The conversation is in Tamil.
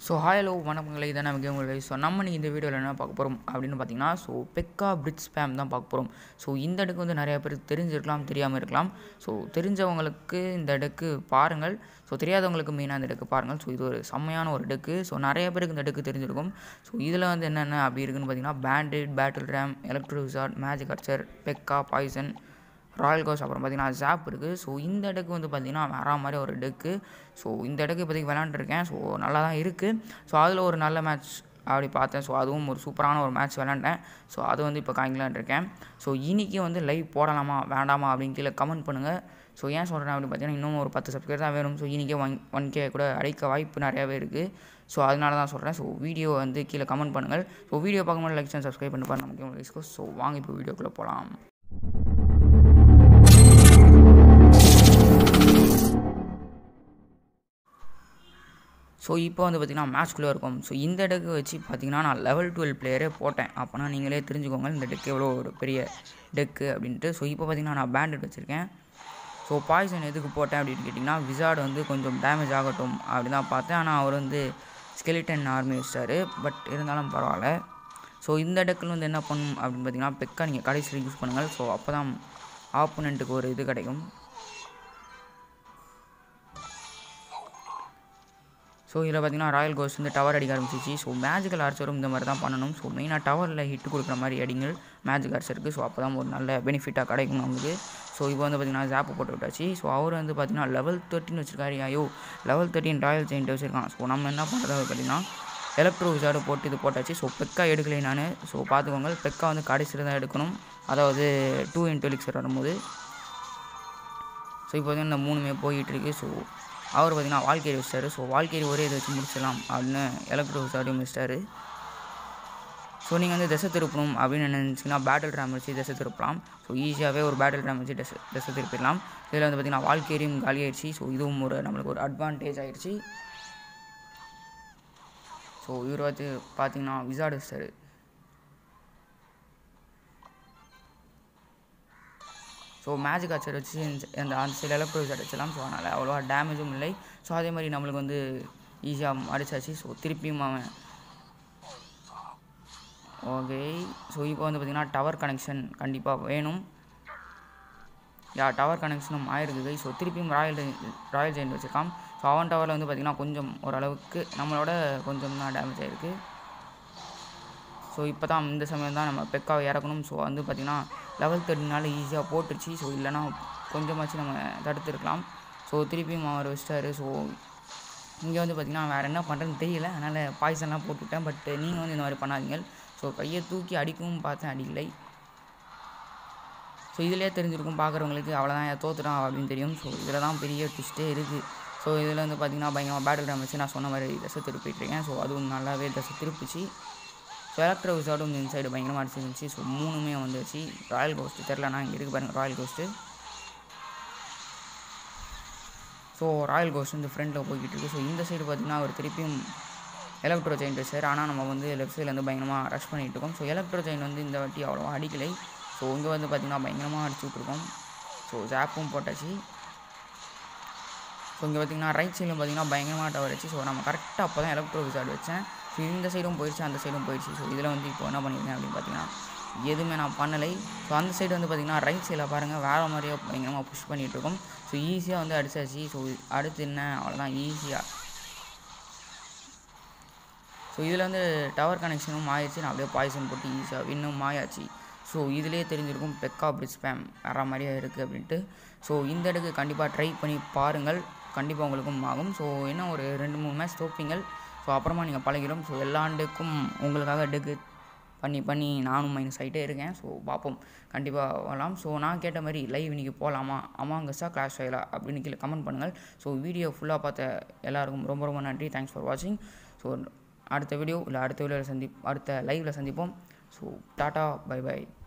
ஸோ ஹாய் ஹலோ வணக்கங்களை இதான் நமக்கு உங்களை ஸோ நம்ம இன்னைக்கு இந்த வீடியோவில் என்ன பார்க்க போகிறோம் அப்படின்னு பார்த்தீங்கன்னா ஸோ பெக்கா பிரிட்ஜ் ஸ்பேம் தான் பார்க்க போகிறோம் ஸோ இந்த அடுக்கு வந்து நிறைய பேருக்கு தெரிஞ்சிருக்கலாம் தெரியாமல் இருக்கலாம் ஸோ தெரிஞ்சவங்களுக்கு இந்த அடுக்கு பாருங்கள் ஸோ தெரியாதவங்களுக்கு மெயினாக இந்த டெக்கு பாருங்கள் ஸோ இது ஒரு செம்மையான ஒரு டெக்கு ஸோ நிறைய பேருக்கு இந்த டெக்கு தெரிஞ்சிருக்கும் ஸோ இதில் வந்து என்னென்ன அப்படி இருக்குன்னு பார்த்தீங்கன்னா bandit battle ram electro wizard magic archer pekka poison royal கோஸ் அப்புறம் பார்த்தீங்கன்னா ஜாப் இருக்குது ஸோ இந்த டெக்கு வந்து பார்த்தீங்கன்னா வேற மாதிரி ஒரு டெக்கு ஸோ இந்த டெக்கு இப்போதைக்கு விளாண்டுருக்கேன் ஸோ நல்லா தான் இருக்குது ஸோ அதில் ஒரு நல்ல மேட்ச் அப்படி பார்த்தேன் ஸோ அதுவும் ஒரு சூப்பரான ஒரு மேட்ச் விளாண்டேன் ஸோ அது வந்து இப்போ காய்க்கலான் இருக்கேன் ஸோ இன்றைக்கி வந்து லைவ் போடலாமா வேண்டாமா அப்படின்னு கீழே கமெண்ட் பண்ணுங்கள் ஸோ ஏன் சொல்கிறேன் அப்படின்னு பார்த்தீங்கன்னா இன்னும் ஒரு பத்து சப்ஸ்கிரைபர் தான் வேணும் ஸோ இன்றைக்கே ஒன் ஒன் கே கூட அடைக்க வாய்ப்பு நிறையாவே இருக்குது ஸோ அதனால தான் சொல்கிறேன் ஸோ வீடியோ வந்து கீழே கமெண்ட் பண்ணுங்கள் ஸோ வீடியோ பார்க்கும்போது லைக் அண்ட் சப்ஸ்கிரைப் பண்ணி பாருங்க நமக்கு உங்களுக்கு ஸோ வாங்க இப்போ வீடியோக்குள்ளே போகலாம் ஸோ இப்போ வந்து பார்த்திங்கன்னா மேட்ச்குள்ளே இருக்கும் ஸோ இந்த டெக்கு வச்சு பார்த்திங்கன்னா நான் லெவல் டுவெல் பிளேயரே போட்டேன் அப்போனா நீங்களே தெரிஞ்சுக்கோங்க இந்த டெக்கு எவ்வளோ ஒரு பெரிய டெக்கு அப்படின்ட்டு ஸோ இப்போ பார்த்திங்கன்னா நான் பேண்டட் வச்சுருக்கேன் ஸோ பாய்சன் எதுக்கு போட்டேன் அப்படின்னு கேட்டிங்கன்னா விசார்டு வந்து கொஞ்சம் டேமேஜ் ஆகட்டும் அப்படின்னு தான் பார்த்தேன் ஆனால் அவர் வந்து ஸ்கெலிட்டன் ஆர்மி வச்சிட்டாரு பட் இருந்தாலும் பரவாயில்ல ஸோ இந்த டெக்கில் வந்து என்ன பண்ணும் அப்படின்னு பார்த்தீங்கன்னா பெக்கா நீங்கள் கடைசியில் யூஸ் பண்ணுங்கள் ஸோ அப்போ தான் ஆப்போனண்ட்டுக்கு ஒரு இது கிடைக்கும் ஸோ இதில் பார்த்தீங்கன்னா ராயல் கோஸ் வந்து டவர் அடிக்க ஆரம்பிச்சிச்சு ஸோ மேஜிக்கல் ஆர்ச்சரும் இந்த மாதிரி தான் பண்ணணும் ஸோ மெயினாக டவரில் ஹிட் கொடுக்குற மாதிரி அடிங்கள் மேஜிக் ஆர்ச்சருக்கு ஸோ அப்போ தான் ஒரு நல்ல பெனிஃபிட்டாக கிடைக்கும் நமக்கு ஸோ இப்போ வந்து பார்த்திங்கன்னா ஜாப்பு போட்டு விட்டாச்சு ஸோ அவர் வந்து பார்த்திங்கன்னா லெவல் தேர்ட்டின் வச்சிருக்காரு ஐயோ லெவல் தேர்ட்டின் ராயல் ஜெயின்ட் வச்சிருக்கான் ஸோ நம்ம என்ன பண்ணுறது பார்த்திங்கன்னா எலக்ட்ரோ விசார்டு போட்டு இது போட்டாச்சு ஸோ பெக்கா எடுக்கலை நான் ஸோ பார்த்துக்கோங்க பெக்கா வந்து கடைசியில் தான் எடுக்கணும் அதாவது டூ இன்ட்டு எலிக்சர் வரும்போது ஸோ இப்போ வந்து இந்த மூணுமே போயிட்டு இருக்கு ஸோ அவர் பார்த்திங்கன்னா வாழ்க்கையை வச்சிட்டாரு ஸோ வாழ்க்கையை ஒரே இதை வச்சு முடிச்சிடலாம் அப்படின்னு எலக்ட்ரோ விசார்டையும் வச்சிட்டாரு ஸோ நீங்கள் வந்து திசை திருப்பணும் அப்படின்னு நினச்சிங்கன்னா பேட்டில் ரேம் வச்சு திசை திருப்பலாம் ஸோ ஈஸியாகவே ஒரு பேட்டில் ரேம் வச்சு திசை திசை திருப்பிடலாம் இதில் வந்து பார்த்திங்கன்னா வாழ்க்கையும் காலி ஆயிடுச்சு ஸோ இதுவும் ஒரு நம்மளுக்கு ஒரு அட்வான்டேஜ் ஆயிடுச்சு ஸோ இவர் வந்து பார்த்தீங்கன்னா விசார்டு வச்சிட்டாரு ஸோ மேஜிக் ஆச்சர் வச்சு அந்த அந்த சைடு எலக்ட்ரோ விசார்ட் வச்சலாம் ஸோ அதனால் அவ்வளோவா டேமேஜும் இல்லை ஸோ அதே மாதிரி நம்மளுக்கு வந்து ஈஸியாக அடிச்சாச்சு ஸோ திருப்பியும் அவன் ஓகே ஸோ இப்போ வந்து பார்த்திங்கன்னா டவர் கனெக்ஷன் கண்டிப்பாக வேணும் யா டவர் கனெக்ஷனும் ஆயிருக்குது ஸோ திருப்பியும் ராயல் ராயல் ஜெயின் வச்சுருக்கான் ஸோ அவன் டவரில் வந்து பார்த்திங்கன்னா கொஞ்சம் ஓரளவுக்கு நம்மளோட கொஞ்சம் தான் டேமேஜ் ஆகிருக்கு ஸோ இப்போ தான் இந்த சமயம் தான் நம்ம பெக்காவை இறக்கணும் ஸோ வந்து பார்த்திங்கன்னா லெவல் தேர்ட்டினால ஈஸியாக போட்டுருச்சு ஸோ இல்லைனா கொஞ்சமாச்சு நம்ம தடுத்துருக்கலாம் ஸோ திருப்பியும் அவர் வச்சிட்டாரு ஸோ இங்கே வந்து பார்த்திங்கன்னா வேறு என்ன பண்ணுறதுன்னு தெரியல அதனால் பாய்சன்லாம் போட்டுவிட்டேன் பட் நீங்கள் வந்து இந்த மாதிரி பண்ணாதீங்க ஸோ கையை தூக்கி அடிக்கவும் பார்த்தேன் அடிக்கலை ஸோ இதிலே தெரிஞ்சிருக்கும் பார்க்குறவங்களுக்கு அவ்வளோதான் தோத்துட்டான் அப்படின்னு தெரியும் ஸோ இதில் தான் பெரிய ட்விஸ்ட்டே இருக்குது ஸோ இதில் வந்து பார்த்திங்கன்னா பயங்கரமாக பேட்டில் டேம் வச்சு நான் சொன்ன மாதிரி தசை திருப்பிட்டுருக்கேன் ஸோ அதுவும் நல்லாவே தசை திருப்பிச்சு ஸோ எலக்ட்ரோ விசார்டும் இந்த சைடு பயங்கரமாக அடிச்சிருந்துச்சு ஸோ மூணுமே வந்துச்சு ராயல் கோஸ்ட்டு தெரிலனா இங்கே இருக்குது பாருங்கள் royal ghost so royal ghost வந்து ஃப்ரண்ட்டில் போய்கிட்டு இருக்குது ஸோ இந்த சைடு பார்த்திங்கன்னா அவர் திருப்பியும் எலக்ட்ரோ ஜெயின் வச்சார் ஆனால் நம்ம வந்து லெஃப்ட் சைடில் வந்து பயங்கரமாக ரஷ் பண்ணிகிட்டு இருக்கோம் ஸோ எலக்ட்ரோ ஜெயின் வந்து இந்த வாட்டி அவ்வளோவா அடிக்கலை ஸோ இங்கே வந்து பார்த்திங்கன்னா பயங்கரமாக அடிச்சு விட்ருக்கோம் ஸோ ஜாப்பும் போட்டாச்சு ஸோ இங்கே பார்த்திங்கன்னா ரைட் சைடில் பார்த்திங்கன்னா பயங்கரமாக டவர் வச்சு ஸோ நம்ம கரெக்டாக அப்போ தான் எலக்ட்ரோ விசார்டு வச்சேன் ஸோ இந்த சைடும் போயிடுச்சு அந்த சைடும் போயிடுச்சு ஸோ இதில் வந்து இப்போ என்ன பண்ணியிருக்கேன் அப்படின்னு பார்த்தீங்கன்னா எதுவுமே நான் பண்ணலை ஸோ அந்த சைடு வந்து பார்த்திங்கன்னா ரைட் சைடில் பாருங்கள் வேறு மாதிரியே பயங்கரமாக புஷ் பண்ணிகிட்ருக்கோம் ஸோ ஈஸியாக வந்து அடிச்சாச்சு ஸோ அடுத்து என்ன அவ்வளோதான் ஈஸியாக ஸோ இதில் வந்து டவர் கனெக்ஷனும் ஆயிடுச்சு நான் அப்படியே பாய்சன் போட்டு ஈஸியாக இன்னும் ஆயாச்சு ஸோ இதிலே தெரிஞ்சிருக்கும் பெக்கா பிரிட்ஜ் ஸ்பேம் வேறு மாதிரியே இருக்குது அப்படின்ட்டு ஸோ இந்த இடத்துக்கு கண்டிப்பாக ட்ரை பண்ணி பாருங்கள் கண்டிப்பாக உங்களுக்கும் ஆகும் ஸோ என்ன ஒரு ரெண்டு மூணு மேட்ச் தோப்பீங்கள் ஸோ அப்புறமா நீங்கள் பழகிடும் ஸோ எல்லா டெக்கும் உங்களுக்காக டெக்கு பண்ணி பண்ணி நானும் மைனஸ் ஆகிட்டே இருக்கேன் ஸோ பார்ப்போம் கண்டிப்பாக வரலாம் ஸோ நான் கேட்ட மாதிரி லைவ் இன்றைக்கி போகலாமா அமாங்கஸா கிளாஷ் ஆகலா அப்படின்னு கீழே கமெண்ட் பண்ணுங்கள் ஸோ வீடியோ ஃபுல்லாக பார்த்த எல்லாருக்கும் ரொம்ப ரொம்ப நன்றி தேங்க்ஸ் ஃபார் வாட்சிங் ஸோ அடுத்த வீடியோ இல்லை அடுத்த வீடியோவில் சந்தி அடுத்த லைவில் சந்திப்போம் ஸோ டாட்டா பை பை